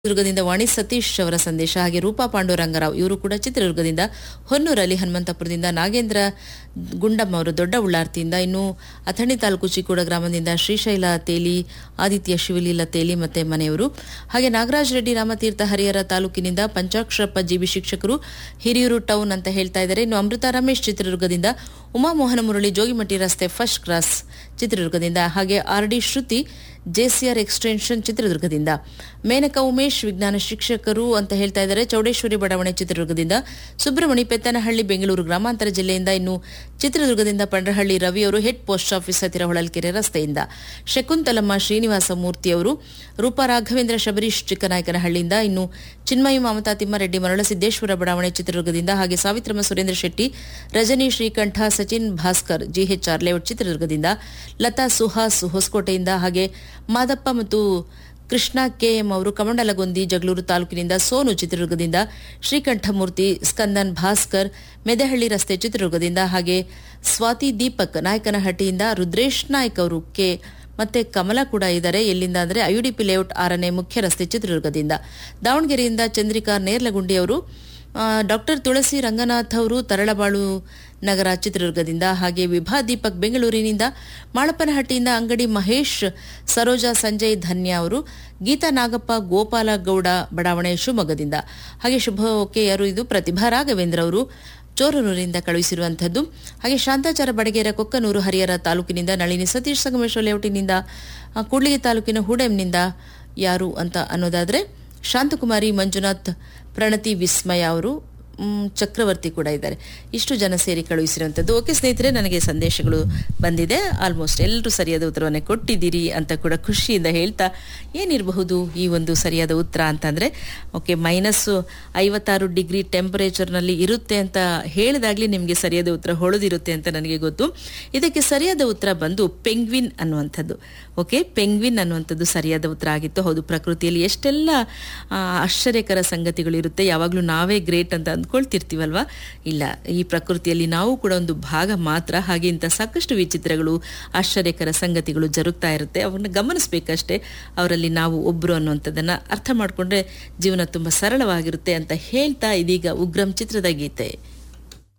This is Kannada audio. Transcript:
ಚಿತ್ರದುರ್ಗದಿಂದ ವಾಣಿ ಸತೀಶ್ ಅವರ ಸಂದೇಶ ಹಾಗೆ ರೂಪಾ ಪಾಂಡುರಂಗರಾವ್ ಇವರು ಕೂಡ ಚಿತ್ರದುರ್ಗದಿಂದ ಹೊನ್ನೂರಲ್ಲಿ ಹನುಮಂತಪುರದಿಂದ ನಾಗೇಂದ್ರ ಗುಂಡಮ್ಮ ಅವರು ದೊಡ್ಡ ಉಳ್ಳಾರ್ತಿಯಿಂದ ಇನ್ನು ಅಥಣಿ ತಾಲೂಕು ಚಿಕ್ಕೋಡ ಗ್ರಾಮದಿಂದ ಶ್ರೀಶೈಲ ತೇಲಿ ಆದಿತ್ಯ ಶಿವಲೀಲ ತೇಲಿ ಮತ್ತೆ ಮನೆಯವರು ಹಾಗೆ ನಾಗರಾಜ್ ರೆಡ್ಡಿ ರಾಮತೀರ್ಥ ಹರಿಹರ ತಾಲೂಕಿನಿಂದ ಪಂಚಾಕ್ಷರಪ್ಪ ಜಿಬಿ ಶಿಕ್ಷಕರು ಹಿರಿಯೂರು ಟೌನ್ ಅಂತ ಹೇಳ್ತಾ ಇದ್ದಾರೆ ಇನ್ನು ಅಮೃತ ರಮೇಶ್ ಚಿತ್ರದುರ್ಗದಿಂದ ಉಮಾಮೋಹನ ಮುರಳಿ ಜೋಗಿಮಟ್ಟಿ ರಸ್ತೆ ಫಸ್ಟ್ ಕ್ರಾಸ್ ಚಿತ್ರದುರ್ಗದಿಂದ ಹಾಗೆ R D Shruti J C R extension ಚಿತ್ರದುರ್ಗದಿಂದ ಮೇನಕಾ ಉಮೇಶ್ ವಿಜ್ಞಾನ ಶಿಕ್ಷಕರು ಅಂತ ಹೇಳ್ತಾ ಇದ್ದಾರೆ ಚೌಡೇಶ್ವರಿ ಬಡಾವಣೆ ಚಿತ್ರದುರ್ಗದಿಂದ ಸುಬ್ರಹ್ಮಣಿ ಪೆತ್ತನಹಳ್ಳಿ ಬೆಂಗಳೂರು ಗ್ರಾಮಾಂತರ ಜಿಲ್ಲೆಯಿಂದ ಇನ್ನು ಚಿತ್ರದುರ್ಗದಿಂದ ಪಂಡ್ರಹಳ್ಳಿ ರವಿ ಅವರು ಹೆಡ್ ಪೋಸ್ಟ್ ಆಫೀಸ್ ಹತ್ತಿರ ಹೊಳಲ್ಕೆರೆ ರಸ್ತೆಯಿಂದ ಶಕುಂತಲಮ್ಮ ಶ್ರೀನಿವಾಸ ಮೂರ್ತಿ ಅವರು ರೂಪಾ ರಾಘವೇಂದ್ರ ಶಬರೀಶ್ ಚಿಕ್ಕನಾಯಕನಹಳ್ಳಿಯಿಂದ ಇನ್ನು ಚಿನ್ಮಯಿ ಮಮತಾ ತಿಮ್ಮಾರೆಡ್ಡಿ ಮರಳಸಿದ್ದೇಶ್ವರ ಬಡಾವಣೆ ಚಿತ್ರದುರ್ಗದಿಂದ ಹಾಗೆ ಸಾವಿತ್ರಮ್ಮ ಸುರೇಂದ್ರ ಶೆಟ್ಟಿ ರಜನಿ ಶ್ರೀಕಂಠ ಸಚಿನ್ ಭಾಸ್ಕರ್ ಜಿಎಚ್ಆರ್ ಲೇಔಟ್ ಚಿತ್ರದುರ್ಗದಿಂದ ಲತಾ ಸುಹಾಸ್ ಹೊಸಕೋಟೆಯಿಂದ ಹಾಗೆ ಮಾದಪ್ಪ ಮತ್ತು ಕೃಷ್ಣ ಕೆಎಂ ಅವರು ಕಮಂಡಲಗೊಂದಿ ಜಗಳೂರು ತಾಲೂಕಿನಿಂದ ಸೋನು ಚಿತ್ರದುರ್ಗದಿಂದ ಶ್ರೀಕಂಠಮೂರ್ತಿ ಸ್ಕಂದನ್ ಭಾಸ್ಕರ್ ಮೆದೆಹಳ್ಳಿ ರಸ್ತೆ ಚಿತ್ರದುರ್ಗದಿಂದ ಹಾಗೆ ಸ್ವಾತಿ ದೀಪಕ್ ನಾಯಕನಹಟ್ಟಿಯಿಂದ ರುದ್ರೇಶ್ ನಾಯ್ಕ್ ಅವರು ಕೆ ಮತ್ತೆ ಕಮಲ ಕೂಡ ಇದ್ದಾರೆ ಎಲ್ಲಿಂದ ಅಂದರೆ ಐಯುಡಿಪಿ ಲೇಔಟ್ ಆರನೇ ಮುಖ್ಯ ರಸ್ತೆ ಚಿತ್ರದುರ್ಗದಿಂದ ದಾವಣಗೆರೆಯಿಂದ ಚಂದ್ರಿಕಾ ನೇರ್ಲಗುಂಡಿ ಅವರು ಡಾಕ್ಟರ್ ತುಳಸಿ ರಂಗನಾಥ್ ಅವರು ತರಳಬಾಳು ನಗರ ಚಿತ್ರದುರ್ಗದಿಂದ ಹಾಗೆ ವಿಭಾ ದೀಪಕ್ ಬೆಂಗಳೂರಿನಿಂದ ಮಾಳಪ್ಪನಹಟ್ಟಿಯಿಂದ ಅಂಗಡಿ ಮಹೇಶ್ ಸರೋಜಾ ಸಂಜಯ್ ಧನ್ಯ ಅವರು ಗೀತಾ ನಾಗಪ್ಪ ಗೋಪಾಲ ಗೌಡ ಬಡಾವಣೆ ಶಿವಮೊಗ್ಗದಿಂದ ಹಾಗೆ ಶುಭ ಓಕೆ ಯಾರು ಇದು ಪ್ರತಿಭಾ ರಾಘವೇಂದ್ರ ಅವರು ಚೋರನೂರಿನಿಂದ ಕಳುಹಿಸಿರುವಂಥದ್ದು ಹಾಗೆ ಶಾಂತಾಚಾರ ಬಡಗೇರ ಕೊಕ್ಕನೂರು ಹರಿಹರ ತಾಲೂಕಿನಿಂದ ನಳಿನಿ ಸತೀಶ್ ಸಂಗಮೇಶ್ವರ ಲೇಔಟಿನಿಂದ ಆ, ಕೂಡ್ಲಿಗಿ ತಾಲೂಕಿನ ಹೂಡೆಂನಿಂದ ಯಾರು ಅಂತ ಅನ್ನೋದಾದ್ರೆ ಶಾಂತಕುಮಾರಿ ಮಂಜುನಾಥ್ ಪ್ರಣತಿ ವಿಸ್ಮಯ ಅವರು ಮ್, ಚಕ್ರವರ್ತಿ ಕೂಡ ಇದ್ದಾರೆ ಇಷ್ಟು ಜನ ಸೇರಿ ಕಳುಹಿಸಿರುವಂಥದ್ದು ಓಕೆ ಸ್ನೇಹಿತರೆ ನನಗೆ ಸಂದೇಶಗಳು ಬಂದಿದೆ ಆಲ್ಮೋಸ್ಟ್ ಎಲ್ಲರೂ ಸರಿಯಾದ ಉತ್ತರವನ್ನೇ ಕೊಟ್ಟಿದ್ದೀರಿ ಅಂತ ಕೂಡ ಖುಷಿಯಿಂದ ಹೇಳ್ತಾ ಏನಿರಬಹುದು ಈ ಒಂದು ಸರಿಯಾದ ಉತ್ತರ ಅಂತಂದರೆ ಓಕೆ ಮೈನಸ್ಸು ಐವತ್ತಾರು ಡಿಗ್ರಿ ಟೆಂಪರೇಚರ್ನಲ್ಲಿ ಇರುತ್ತೆ ಅಂತ ಹೇಳಿದಾಗಲೇ ನಿಮಗೆ ಸರಿಯಾದ ಉತ್ತರ ಹೊಳೆದಿರುತ್ತೆ ಅಂತ ನನಗೆ ಗೊತ್ತು ಇದಕ್ಕೆ ಸರಿಯಾದ ಉತ್ತರ ಬಂದು ಪೆಂಗ್ವಿನ್ ಅನ್ನುವಂಥದ್ದು ಓಕೆ ಪೆಂಗ್ವಿನ್ ಅನ್ನುವಂಥದ್ದು ಸರಿಯಾದ ಉತ್ತರ ಆಗಿತ್ತು ಹೌದು ಪ್ರಕೃತಿಯಲ್ಲಿ ಎಷ್ಟೆಲ್ಲ ಆ, ಆಶ್ಚರ್ಯಕರ ಸಂಗತಿಗಳು ಇರುತ್ತೆ ಯಾವಾಗಲೂ ನಾವೇ ಗ್ರೇಟ್ ಅಂತ ಅಂದ್ಕೊಳ್ತಿರ್ತೀವಲ್ವಾ ಇಲ್ಲ ಈ ಪ್ರಕೃತಿಯಲ್ಲಿ ನಾವು ಕೂಡ ಒಂದು ಭಾಗ ಮಾತ್ರ ಹಾಗೆ ಇಂಥ ಸಾಕಷ್ಟು ವಿಚಿತ್ರಗಳು ಆಶ್ಚರ್ಯಕರ ಸಂಗತಿಗಳು ಜರುಗ್ತಾ ಇರುತ್ತೆ ಅವನ್ನ ಗಮನಿಸಬೇಕಷ್ಟೇ ಅವರಲ್ಲಿ ನಾವು ಒಬ್ಬರು ಅನ್ನುವಂಥದ್ದನ್ನು ಅರ್ಥ ಮಾಡಿಕೊಂಡ್ರೆ ಜೀವನ ತುಂಬ ಸರಳವಾಗಿರುತ್ತೆ ಅಂತ ಹೇಳ್ತಾ ಇದೀಗ ಉಗ್ರಂ ಚಿತ್ರದ ಗೀತೆ